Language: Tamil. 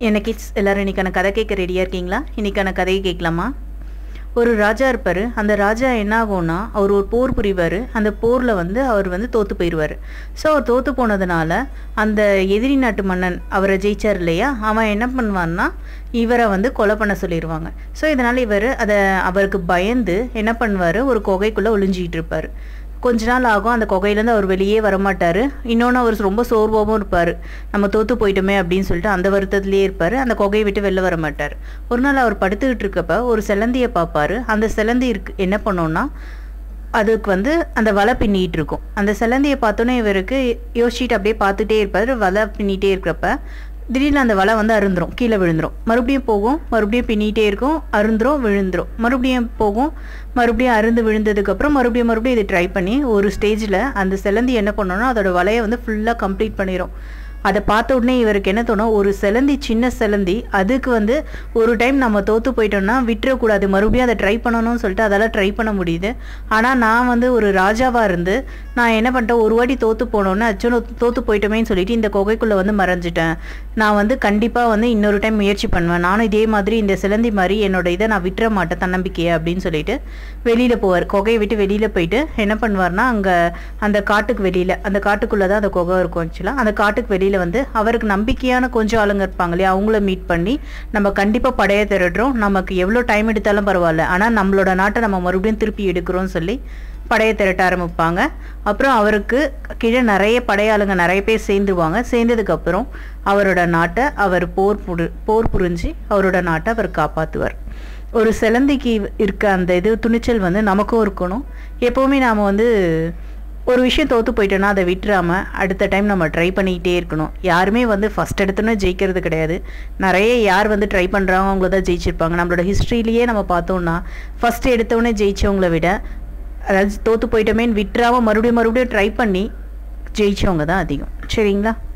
என்ன கிட்ஸ் எல்லாரும் இன்னைக்கான கதை கேட்க ரெடியாக இருக்கீங்களா இன்னைக்கான கதையை கேட்கலாமா ஒரு ராஜா இருப்பார் அந்த ராஜா என்ன ஆகும்னா அவர் ஒரு போர் புரிவார் அந்த போரில் வந்து அவர் வந்து தோற்று போயிடுவார் ஸோ அவர் தோற்று போனதுனால அந்த எதிரி நாட்டு மன்னன் அவரை ஜெயிச்சார் இல்லையா அவன் என்ன பண்ணுவான்னா இவரை வந்து கொலை பண்ண சொல்லிடுவாங்க ஸோ இதனால் இவர் அதை அவருக்கு பயந்து என்ன பண்ணுவார் ஒரு குகைக்குள்ளே ஒளிஞ்சிக்கிட்டு இருப்பார் கொஞ்ச நாள் ஆகும் அந்த குகையிலேருந்து அவர் வெளியே வரமாட்டார் இன்னொன்று அவர் ரொம்ப சோர்வாகவும் இருப்பார் நம்ம தோற்று போயிட்டோமே அப்படின்னு சொல்லிட்டு அந்த வருத்தத்திலே இருப்பார் அந்த குகையை விட்டு வெளில வர மாட்டார் ஒரு நாள் அவர் படுத்துக்கிட்டு இருக்கப்ப ஒரு சிலந்தியை பார்ப்பாரு அந்த சிலந்தி இருக்கு என்ன பண்ணோன்னா அதுக்கு வந்து அந்த வலை பின்னிட்டு இருக்கும் அந்த சிலந்தியை பார்த்தோன்னே இவருக்கு யோசிச்சுட்டு அப்படியே பார்த்துட்டே இருப்பார் வலை பின்னிட்டே இருக்கிறப்ப திடீர்னு அந்த வலை வந்து அருந்துரும் கீழே விழுந்துரும் மறுபடியும் போகும் மறுபடியும் பின்னிட்டே இருக்கும் அருந்துரும் விழுந்துரும் மறுபடியும் போகும் மறுபடியும் அருந்து விழுந்ததுக்கப்புறம் மறுபடியும் மறுபடியும் இதை ட்ரை பண்ணி ஒரு ஸ்டேஜில் அந்த சிலந்தி என்ன பண்ணோன்னா அதோட வலையை வந்து ஃபுல்லாக கம்ப்ளீட் பண்ணிடும் அதை பார்த்த உடனே இவருக்கு என்ன தோணும் ஒரு சிலந்தி சின்ன சிலந்தி அதுக்கு வந்து ஒரு டைம் நம்ம தோற்று போயிட்டோம்னா விட்டுறக்கூடாது மறுபடியும் அதை ட்ரை பண்ணணும்னு சொல்லிட்டு அதெல்லாம் ட்ரை பண்ண முடியுது ஆனால் நான் வந்து ஒரு ராஜாவாக இருந்து நான் என்ன பண்ணிட்டேன் ஒரு வாட்டி தோற்று போனோன்னே அச்சோ தோற்று போயிட்டோமேன்னு சொல்லிட்டு இந்த குகைக்குள்ளே வந்து மறைஞ்சிட்டேன் நான் வந்து கண்டிப்பாக வந்து இன்னொரு டைம் முயற்சி பண்ணுவேன் நானும் இதே மாதிரி இந்த சிலந்தி மாதிரி என்னோட இதை நான் விட்டுற மாட்டேன் தன்னம்பிக்கையை அப்படின்னு சொல்லிட்டு வெளியில் போவார் குகையை விட்டு வெளியில் போயிட்டு என்ன பண்ணுவார்னா அங்கே அந்த காட்டுக்கு வெளியில் அந்த காட்டுக்குள்ளே தான் அந்த குகை இருக்கும் ஆக்சுவலாக அந்த காட்டுக்கு வெளியில் வந்து அவருக்கு நம்பிக்கையான கொஞ்சம் ஆளுங்க இருப்பாங்க இல்லையா அவங்கள மீட் பண்ணி நம்ம கண்டிப்பாக படையை திரட்டுறோம் நமக்கு எவ்வளோ டைம் எடுத்தாலும் பரவாயில்ல ஆனால் நம்மளோட நாட்டை நம்ம மறுபடியும் திருப்பி எடுக்கிறோம்னு சொல்லி படையை திரட்ட ஆரம்பிப்பாங்க அப்புறம் அவருக்கு கீழே நிறைய படையாளுங்க நிறைய பேர் சேர்ந்துருவாங்க சேர்ந்ததுக்கப்புறம் அவரோட நாட்டை அவர் போர் புரு போர் புரிஞ்சு அவரோட நாட்டை அவர் காப்பாற்றுவார் ஒரு சிலந்திக்கு இருக்க அந்த இது துணிச்சல் வந்து நமக்கும் இருக்கணும் எப்போவுமே நாம் வந்து ஒரு விஷயம் தோற்று போயிட்டோன்னா அதை விட்டுறாமல் அடுத்த டைம் நம்ம ட்ரை பண்ணிக்கிட்டே இருக்கணும் யாருமே வந்து ஃபஸ்ட் எடுத்தோன்னே ஜெயிக்கிறது கிடையாது நிறைய யார் வந்து ட்ரை பண்ணுறாங்க அவங்கள தான் ஜெயிச்சிருப்பாங்க நம்மளோட ஹிஸ்ட்ரியிலேயே நம்ம பார்த்தோம்னா ஃபஸ்ட்டு எடுத்தோடனே ஜெயிச்சவங்கள விட அதாவது தோற்று போயிட்டோமேன்னு விட்டுறாமல் மறுபடியும் மறுபடியும் ட்ரை பண்ணி ஜெயிச்சவங்க தான் அதிகம் சரிங்களா